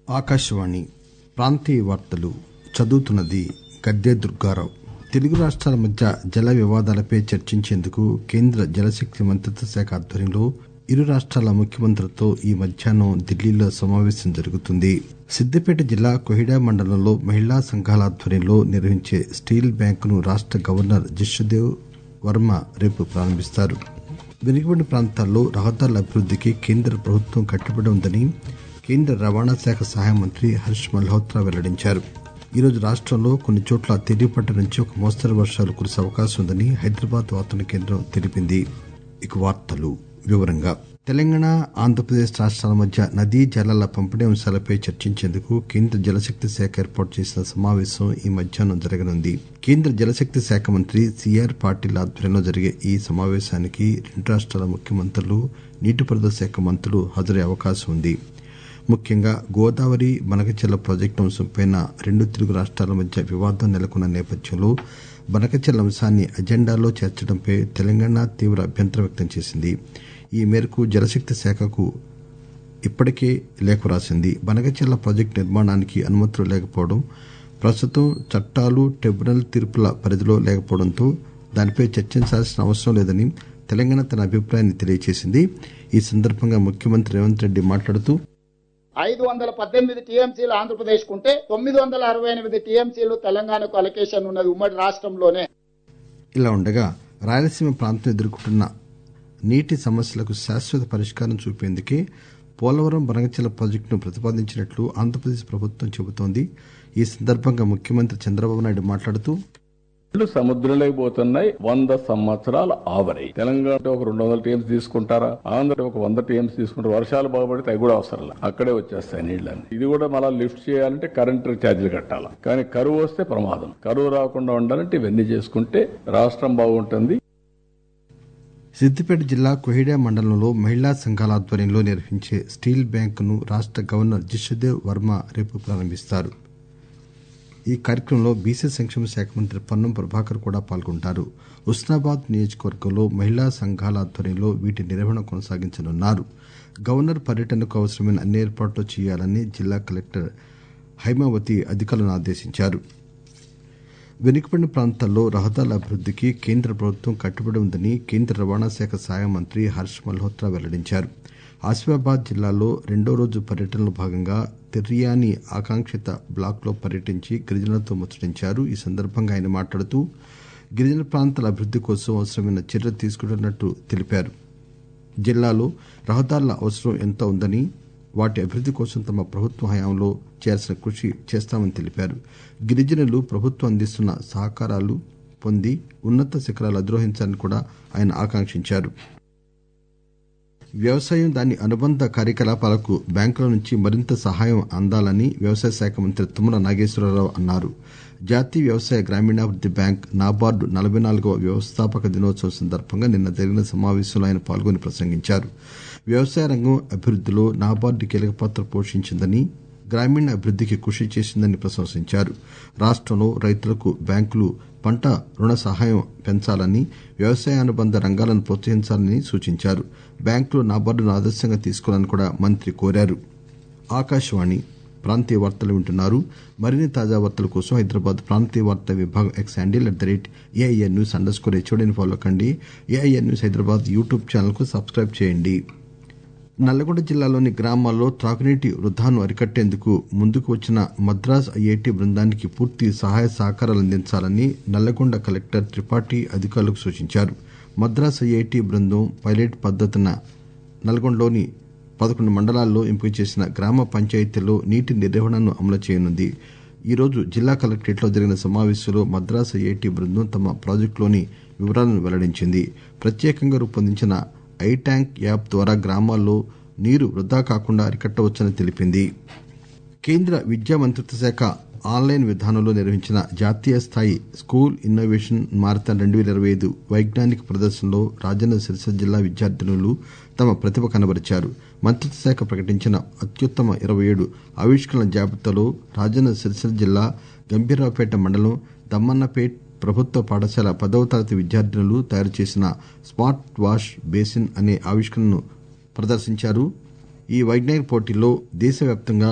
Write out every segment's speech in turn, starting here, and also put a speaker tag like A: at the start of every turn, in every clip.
A: ఆకాశవాణి ప్రాంతీయ వార్తలు చదువుతున్నది గద్దె దుర్గారావు తెలుగు రాష్ట్రాల మధ్య జల వివాదాలపై చర్చించేందుకు కేంద్ర జలశక్తి మంత్రిత్వ శాఖ ఆధ్వర్యంలో ఇరు రాష్ట్రాల ముఖ్యమంత్రులతో ఈ మధ్యాహ్నం ఢిల్లీలో సమావేశం జరుగుతుంది సిద్దిపేట జిల్లా కొహిడా మండలంలో మహిళా సంఘాల ఆధ్వర్యంలో నిర్వహించే స్టీల్ బ్యాంకును రాష్ట గవర్నర్ జిష్ణుదేవ్ వర్మ రేపు ప్రారంభిస్తారు వెనుకబడిన ప్రాంతాల్లో రహదారుల అభివృద్దికి కేంద్ర ప్రభుత్వం కట్టుబడి ఉందని కేంద్ర రవాణా శాఖ సహాయ మంత్రి హర్ష్ మల్హోత్రా వెల్లడించారు ఈరోజు రాష్టంలో కొన్ని చోట్ల తేలికపాటి నుంచి ఒక మోస్తరు వర్షాలు కురిసే అవకాశం ఉందని హైదరాబాద్ వాతావరణ కేంద్రం తెలిపింది ఇక వార్తలు వివరంగా తెలంగాణ ఆంధ్రప్రదేశ్ రాష్ట్రాల మధ్య నదీ జలాల పంపిణీ అంశాలపై చర్చించేందుకు కేంద్ర జలశక్తి శాఖ ఏర్పాటు చేసిన సమావేశం ఈ మధ్యాహ్నం జరగనుంది కేంద్ర జలశక్తి శాఖ మంత్రి సిఆర్ పాటిల్ ఆధ్వర్యంలో జరిగే ఈ సమావేశానికి రెండు రాష్ట్రాల ముఖ్యమంత్రులు నీటిపారుదల శాఖ మంత్రులు హాజరయ్యే అవకాశం ఉంది ముఖ్యంగా గోదావరి బనకచెర్ల ప్రాజెక్టు అంశంపై రెండు తెలుగు రాష్ట్రాల మధ్య వివాదం నెలకొన్న నేపథ్యంలో బనకచెర్ల అంశాన్ని అజెండాలో చేర్చడంపై తెలంగాణ తీవ్ర అభ్యంతరం వ్యక్తం చేసింది ఈ మేరకు జలశక్తి శాఖకు ఇప్పటికే లేఖ రాసింది బనకచెర్ల ప్రాజెక్టు నిర్మాణానికి అనుమతులు లేకపోవడం ప్రస్తుతం చట్టాలు ట్రిబ్యునల్ తీర్పుల పరిధిలో లేకపోవడంతో దానిపై చర్చించాల్సిన అవసరం లేదని తెలంగాణ తన అభిప్రాయాన్ని తెలియజేసింది ఈ సందర్భంగా ముఖ్యమంత్రి రేవంత్ రెడ్డి మాట్లాడుతూ
B: ఐదు వందల పద్దెనిమిది టీఎంసీలు ఆంధ్రప్రదేశ్ కుంటే తొమ్మిది వందల అరవై ఎనిమిది టీఎంసీలు తెలంగాణకు అలొకేషన్ ఉన్నది ఉమ్మడి రాష్ట్రంలోనే
A: ఇలా ఉండగా రాయలసీమ ప్రాంతం ఎదుర్కొంటున్న నీటి సమస్యలకు శాశ్వత పరిష్కారం చూపేందుకే పోలవరం బనగచెల ప్రాజెక్టును ప్రతిపాదించినట్లు ఆంధ్రప్రదేశ్ ప్రభుత్వం చెబుతోంది ఈ సందర్భంగా ముఖ్యమంత్రి చంద్రబాబు నాయుడు మాట్లాడుతూ
C: నీళ్లు సముద్రంలోకి పోతున్నాయి వంద సంవత్సరాలు ఆవరి తెలంగాణ ఒక రెండు వందల టీఎంస్ తీసుకుంటారా ఆంధ్ర ఒక వంద టీఎంస్ తీసుకుంటారు వర్షాలు బాగుపడితే అవి కూడా అవసరం లేదు అక్కడే వచ్చేస్తాయి నీళ్ళని ఇది కూడా మళ్ళీ లిఫ్ట్ చేయాలంటే కరెంట్ ఛార్జీలు కట్టాలి కానీ కరువు వస్తే ప్రమాదం కరువు రాకుండా ఉండాలంటే ఇవన్నీ చేసుకుంటే రాష్ట్రం బాగుంటుంది
A: సిద్దిపేట జిల్లా కొహిడా మండలంలో మహిళా సంఘాల ఆధ్వర్యంలో నిర్వహించే స్టీల్ బ్యాంకును రాష్ట గవర్నర్ జిష్ణుదేవ్ వర్మ రేపు ప్రారంభిస్తారు ఈ కార్యక్రమంలో బీసీ సంక్షేమ శాఖ మంత్రి పొన్నం ప్రభాకర్ కూడా పాల్గొంటారు ఉస్నాబాద్ నియోజకవర్గంలో మహిళా సంఘాల ఆధ్వర్యంలో వీటి నిర్వహణ కొనసాగించనున్నారు గవర్నర్ పర్యటనకు అవసరమైన అన్ని ఏర్పాట్లు చేయాలని జిల్లా కలెక్టర్ హైమావతి అధికారులను ఆదేశించారు వెనుకబడిన ప్రాంతాల్లో రహదారుల అభివృద్దికి కేంద్ర ప్రభుత్వం కట్టుబడి ఉందని కేంద్ర రవాణా శాఖ సహాయ మంత్రి హర్ష్ మల్హోత్రా వెల్లడించారు ఆసిఫాబాద్ జిల్లాలో రెండో రోజు పర్యటనలో భాగంగా తిర్యాని ఆకాంక్షిత బ్లాక్ లో పర్యటించి గిరిజనులతో ముచ్చటించారు ఈ సందర్భంగా ఆయన మాట్లాడుతూ గిరిజన ప్రాంతాల అభివృద్ది కోసం అవసరమైన చర్యలు తీసుకుంటున్నట్టు తెలిపారు జిల్లాలో రహదారుల అవసరం ఎంత ఉందని వాటి అభివృద్ది కోసం తమ ప్రభుత్వ హయాంలో చేయాల్సిన కృషి చేస్తామని తెలిపారు గిరిజనులు ప్రభుత్వం అందిస్తున్న సహకారాలు పొంది ఉన్నత శిఖరాలు అధిరోహించాలని కూడా ఆయన ఆకాంక్షించారు వ్యవసాయం దాని అనుబంధ కార్యకలాపాలకు బ్యాంకుల నుంచి మరింత సహాయం అందాలని వ్యవసాయ శాఖ మంత్రి తుమ్మల నాగేశ్వరరావు అన్నారు జాతీయ వ్యవసాయ గ్రామీణాభివృద్ది బ్యాంక్ నాబార్డు నలభై నాలుగవ వ్యవస్థాపక దినోత్సవం సందర్భంగా నిన్న జరిగిన సమావేశంలో ఆయన పాల్గొని ప్రసంగించారు వ్యవసాయ రంగం అభివృద్దిలో నాబార్డు కీలక పాత్ర పోషించిందని గ్రామీణ అభివృద్దికి కృషి చేసిందని ప్రశంసించారు రాష్టంలో రైతులకు బ్యాంకులు పంట రుణ సహాయం పెంచాలని వ్యవసాయానుబంధ రంగాలను ప్రోత్సహించాలని సూచించారు బ్యాంకులు నాబార్డును ఆదర్శంగా తీసుకోవాలని కూడా మంత్రి కోరారు ఆకాశవాణి ప్రాంతీయ వార్తలు వింటున్నారు మరిన్ని తాజా వార్తల కోసం హైదరాబాద్ ప్రాంతీయ వార్తా విభాగం X handle at the rate AIN news underscore హెచ్ఓడిని ఫాలో కండి AIN news Hyderabad YouTube channel కు సబ్స్క్రైబ్ చేయండి నల్లగొండ జిల్లాలోని గ్రామాల్లో త్రాగునీటి వృధాను అరికట్టేందుకు ముందుకు వచ్చిన మద్రాస్ ఐఐటి బృందానికి పూర్తి సహాయ సహకారాలు అందించాలని నల్లగొండ కలెక్టర్ త్రిపాఠి అధికారులకు సూచించారు మద్రాస్ ఐఐటి బృందం పైలట్ పద్దతిన నల్గొండలోని పదకొండు మండలాల్లో ఎంపిక చేసిన గ్రామ పంచాయతీల్లో నీటి నిర్వహణను అమలు చేయనుంది ఈరోజు జిల్లా కలెక్టరేట్లో జరిగిన సమావేశంలో మద్రాస్ ఐఐటి బృందం తమ ప్రాజెక్టులోని వివరాలను వెల్లడించింది ప్రత్యేకంగా రూపొందించిన ఐ ట్యాంక్ యాప్ ద్వారా గ్రామాల్లో నీరు వృధా కాకుండా అరికట్టవచ్చని తెలిపింది కేంద్ర విద్యా మంత్రిత్వ శాఖ ఆన్లైన్ విధానంలో నిర్వహించిన జాతీయ స్థాయి స్కూల్ ఇన్నోవేషన్ మారథాన్ రెండు పేల ఇరవై ఐదు వైజ్ఞానిక ప్రదర్శనలో రాజన్న సిరిసిల్ల జిల్లా విద్యార్థినులు తమ ప్రతిభ కనబరిచారు మంత్రిత్వ శాఖ ప్రకటించిన అత్యుత్తమ ఇరవై ఏడు ఆవిష్కరణల జాబితాలో రాజన్న సిరిసిల్ల జిల్లా గంభీరావుపేట మండలం దమ్మన్నపేట్ ప్రభుత్వ పాఠశాల పదవ తరగతి విద్యార్థినులు తయారు చేసిన స్మార్ట్ వాష్ బేసిన్ అనే ఆవిష్కరణను ప్రదర్శించారు ఈ వైజ్ఞానిక పోటీల్లో దేశవ్యాప్తంగా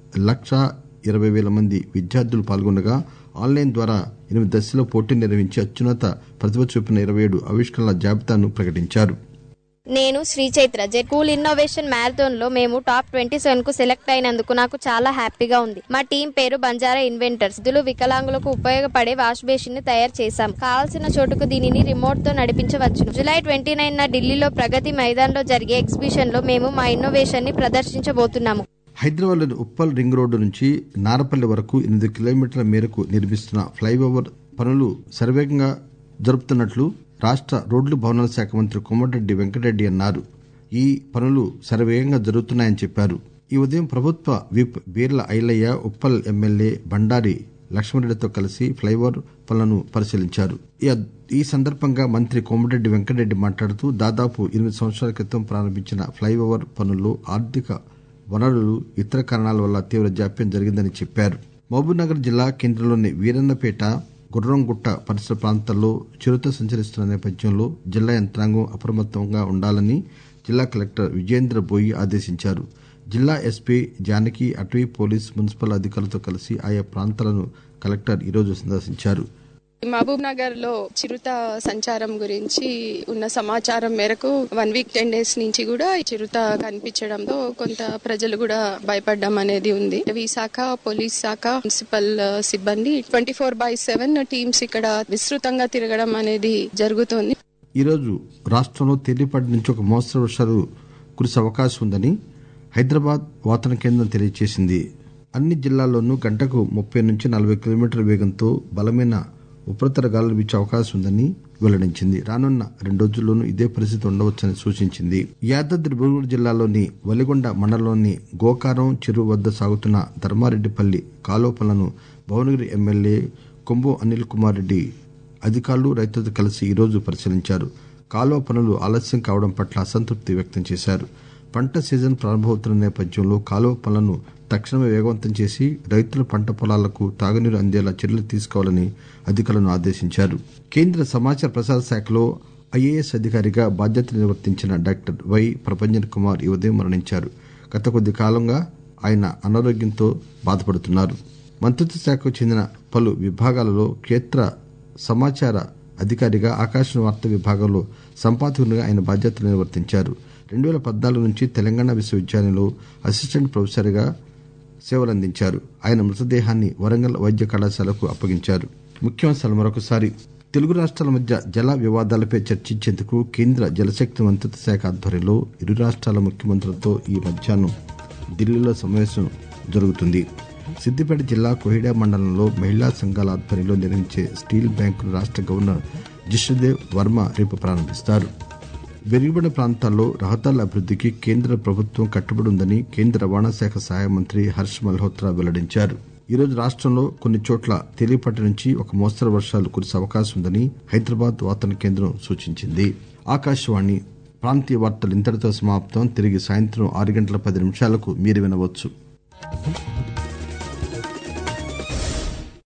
A: లక్షా ఇరవై వేల మంది విద్యార్థులు పాల్గొనగా ఆన్లైన్ ద్వారా ఎనిమిది దశల్లో పోటీ నిర్వహించి అత్యున్నత ప్రతిభ చూపిన ఇరవై ఏడు ఆవిష్కరణల జాబితాను ప్రకటించారు
D: నేను Sri Chaitra Z cool innovation marathon లో మేము టాప్ ట్వంటీ సెవెన్ కు సెలెక్ట్ అయినందుకు నాకు చాలా హ్యాపీగా ఉంది మా టీం పేరు బంజారా ఇన్వెంటర్స్ ఇదులు వికలాంగులకు ఉపయోగపడే వాష్ బేసిన్ ని తయారు చేశాం కావాల్సిన చోటుకు దీనిని రిమోట్ తో నడిపించవచ్చు జూలై ట్వంటీ నైన్ న ఢిల్లీలో ప్రగతి మైదాన్ లో జరిగే ఎగ్జిబిషన్ లో మేము మా ఇన్నోవేషన్ ని ప్రదర్శించబోతున్నాము
A: హైదరాబాద్లోని ఉప్పల్ రింగ్ రోడ్డు నుంచి నారపల్లి వరకు ఎనిమిది కిలోమీటర్ల మేరకు నిర్మిస్తున్న ఫ్లైఓవర్ పనులు శరవేగంగా జరుపుతున్నట్లు రాష్ట రోడ్లు భవనాల శాఖ మంత్రి కోమటిరెడ్డి వెంకటరెడ్డి అన్నారు ఈ పనులు శరవేగంగా జరుగుతున్నాయని చెప్పారు ఈ ఉదయం ప్రభుత్వ విప్ బీర్ల ఐలయ్య ఉప్పల్ ఎమ్మెల్యే బండారి లక్ష్మణరెడ్డితో కలిసి ఫ్లైఓవర్ పనులను పరిశీలించారు ఈ అద్- ఈ సందర్భంగా మంత్రి కోమటిరెడ్డి వెంకటరెడ్డి మాట్లాడుతూ దాదాపు ఎనిమిది సంవత్సరాల క్రితం ప్రారంభించిన ఫ్లైఓవర్ పనుల్లో ఆర్థిక వనరులు ఇతర కారణాల వల్ల తీవ్ర జాప్యం జరిగిందని చెప్పారు మహబూబ్నగర్ జిల్లా కేంద్రంలోని వీరన్నపేట గుర్రంగుట్ట పరిసర ప్రాంతాల్లో చిరుత సంచరిస్తున్న నేపథ్యంలో జిల్లా యంత్రాంగం అప్రమత్తంగా ఉండాలని జిల్లా కలెక్టర్ విజేంద్ర బోయి ఆదేశించారు జిల్లా ఎస్పీ జానకి అటవీ పోలీస్ మున్సిపల్ అధికారులతో కలిసి ఆయా ప్రాంతాలను కలెక్టర్ ఈరోజు సందర్శించారు
E: మహబూబ్ నగర్ లో చిరుత సంచారం గురించి ఉన్న సమాచారం మేరకు వన్ వీక్ టెన్ డేస్ నుంచి కూడా ఈ చిరుత కనిపించడంతో కొంత ప్రజలు కూడా భయపడడం అనేది ఉంది అటవీ శాఖ పోలీస్ శాఖ మున్సిపల్ ఆ, సిబ్బంది twenty four by seven teams ఇక్కడ విస్తృతంగా తిరగడం అనేది జరుగుతుంది
A: ఈరోజు రాష్ట్రంలో తేలిపాటి నుంచి ఒక మోస్తరు వర్షాలు కురిసే అవకాశం ఉందని హైదరాబాద్ వాతావరణ కేంద్రం తెలియజేసింది అన్ని జిల్లాల్లోనూ గంటకు ముప్పై నుంచి నలభై కిలోమీటర్ల వేగంతో బలమైన ఉపరితల గాలులు వీచే అవకాశం ఉందని వెల్లడించింది రానున్న రెండు రోజుల్లోనూ ఇదే పరిస్థితి ఉండవచ్చని సూచించింది యాదాద్రి భువనగిరి జిల్లాలోని వలిగొండ మండలంలోని గోకారం చెరువు వద్ద సాగుతున్న ధర్మారెడ్డిపల్లి కాలువ పనులను భువనగిరి ఎమ్మెల్యే కొంబు అనిల్ కుమార్ రెడ్డి అధికారులు రైతులతో కలిసి ఈరోజు పరిశీలించారు కాలువ పనులు ఆలస్యం కావడం పట్ల అసంతృప్తి వ్యక్తం చేశారు పంట సీజన్ ప్రారంభమవుతున్న నేపథ్యంలో కాలువ పనులను తక్షణమే వేగవంతం చేసి రైతుల పంట పొలాలకు తాగునీరు అందేలా చర్యలు తీసుకోవాలని అధికారులను ఆదేశించారు కేంద్ర సమాచార ప్రసార శాఖలో ఐఏఎస్ అధికారిగా బాధ్యతలు నిర్వర్తించిన డాక్టర్ వై ప్రభంజన్ కుమార్ ఈ ఉదయం మరణించారు గత కొద్ది కాలంగా ఆయన అనారోగ్యంతో బాధపడుతున్నారు మంత్రిత్వ శాఖకు చెందిన పలు విభాగాలలో క్షేత్ర సమాచార అధికారిగా ఆకాశవాణి వార్తా విభాగంలో సంపాదకునిగా ఆయన బాధ్యతలు నిర్వర్తించారు రెండు వేల పద్నాలుగు నుంచి తెలంగాణ విశ్వవిద్యాలయంలో అసిస్టెంట్ ప్రొఫెసర్గా సేవలందించారు ఆయన మృతదేహాన్ని వరంగల్ వైద్య కళాశాలకు అప్పగించారు ముఖ్యాంశాలు మరొకసారి తెలుగు రాష్ట్రాల మధ్య జల వివాదాలపై చర్చించేందుకు కేంద్ర జలశక్తి మంత్రిత్వ శాఖ ఆధ్వర్యంలో ఇరు రాష్ట్రాల ముఖ్యమంత్రులతో ఈ మధ్యాహ్నం ఢిల్లీలో సమావేశం జరుగుతుంది సిద్దిపేట జిల్లా కోహిడా మండలంలో మహిళా సంఘాల ఆధ్వర్యంలో నిర్వహించే స్టీల్ బ్యాంకును రాష్ట్ర గవర్నర్ జిష్ణుదేవ్ వర్మ రేపు ప్రారంభిస్తారు వెనుకబడిన ప్రాంతాల్లో రహదారుల అభివృద్ధికి కేంద్ర ప్రభుత్వం కట్టుబడి ఉందని కేంద్ర రవాణా శాఖ సహాయ మంత్రి హర్ష్ మల్హోత్రా వెల్లడించారు ఈరోజు రాష్ట్రంలో కొన్ని చోట్ల తేలిపాటి నుంచి ఒక మోస్తరు వర్షాలు కురిసే అవకాశం ఉందని హైదరాబాద్ వాతావరణ కేంద్రం సూచించింది ఆకాశవాణి ప్రాంతీయ వార్తలు ఇంతటితో సమాప్తం తిరిగి సాయంత్రం ఆరు గంటల పది నిమిషాలకు మీరు వినవచ్చు